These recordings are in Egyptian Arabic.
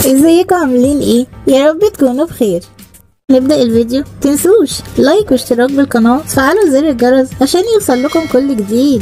ازيكم عاملين ايه يا رب تكونوا بخير نبدأ الفيديو تنسوش لايك واشتراك بالقناة وتفعلوا زر الجرس عشان يوصل لكم كل جديد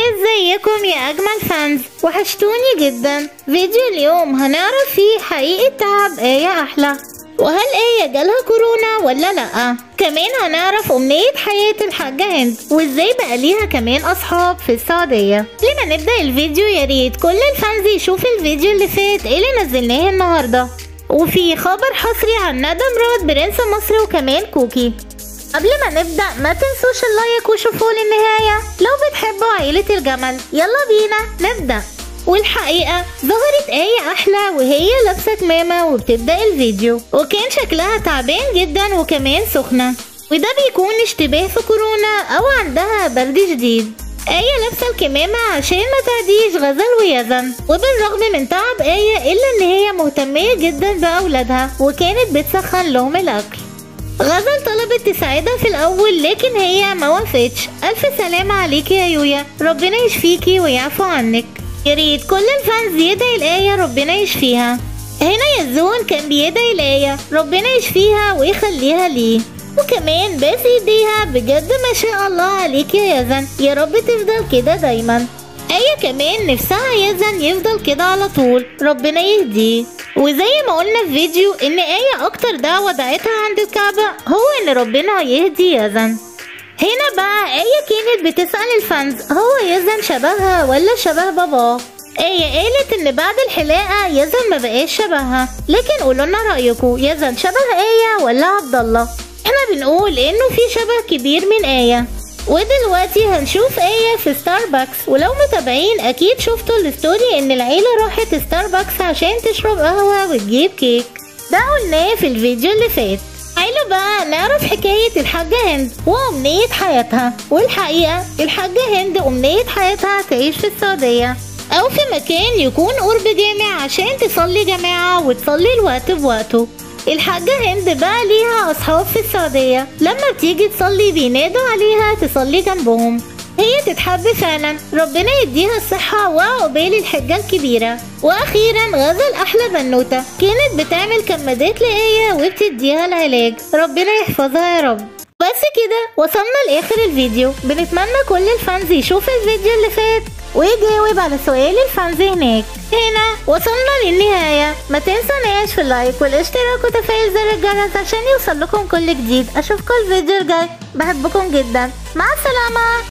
ازيكم يا اجمل فانز وحشتوني جدا فيديو اليوم هنعرف فيه حقيقة تعب ايه احلى وهل ايه جالها كورونا ولا لا كمان هنعرف امنية حياة الحاجة هند وازاي بقى ليها كمان اصحاب في السعودية لما نبدأ الفيديو يا ريت كل الفانز يشوف الفيديو اللي فات اللي نزلناه النهاردة وفي خبر حصري عن ندى مراد برنس مصر وكمان كوكي قبل ما نبدأ ما تنسوش اللايك وشوفوا للنهاية لو بتحبوا عائلة الجمل يلا بينا نبدأ والحقيقة ظهرت آية أحلى وهي لابسة كمامة وبتبدأ الفيديو وكان شكلها تعبان جدا وكمان سخنة وده بيكون اشتباه في كورونا أو عندها برد شديد آية لابسة الكمامة عشان ما تعديش غزل ويزن وبالرغم من تعب آية إلا إن هي مهتمية جدا بأولادها وكانت بتسخن لهم الأكل غزل طلبت تساعدها في الأول لكن هي ما وافقتش ألف سلامة عليكي يا يويا ربنا يشفيكي ويعفو عنك يا ريت كل الفانز يدعي الآية ربنا يشفيها هنا يزون كان بيدعي الآية ربنا يشفيها ويخليها ليه وكمان باس ايديها بجد ما شاء الله عليك يا يزن يا رب تفضل كده دايما آية كمان نفسها يزن يفضل كده على طول ربنا يهديه وزي ما قلنا في فيديو ان آية اكتر دعوة دعتها عند الكعبة هو ان ربنا يهدي يزن هنا بقى آية كانت بتسأل الفانز هو يزن شبهها ولا شبه باباه آية قالت إن بعد الحلاقة يزن ما بقاش شبهها لكن قولوا لنا رأيكم يزن شبه آية ولا عبد الله احنا بنقول إنه في شبه كبير من آية ودلوقتي هنشوف آية في ستاربكس ولو متابعين أكيد شفتوا الستوري إن العيلة راحت ستاربكس عشان تشرب قهوة وتجيب كيك ده قلناه في الفيديو اللي فات تعالوا بقى نعرف حكاية الحاجة هند وأمنية حياتها والحقيقة الحاجة هند أمنية حياتها تعيش في السعودية أو في مكان يكون قرب جامع عشان تصلي جماعة وتصلي الوقت بوقته الحاجة هند بقى ليها أصحاب في السعودية لما بتيجي تصلي بينادوا عليها تصلي جنبهم هي تتحب فعلا ربنا يديها الصحة وعقبال الحجة الكبيرة وأخيرا غزل أحلى بنوتة كانت بتعمل كمادات لآية وبتديها العلاج ربنا يحفظها يا رب بس كده وصلنا لآخر الفيديو بنتمنى كل الفانز يشوف الفيديو اللي فات ويجاوب على سؤال الفانز هناك هنا وصلنا للنهاية ما تنسوناش في اللايك والاشتراك وتفعيل زر الجرس عشان يوصل لكم كل جديد اشوفكم الفيديو الجاي بحبكم جدا مع السلامة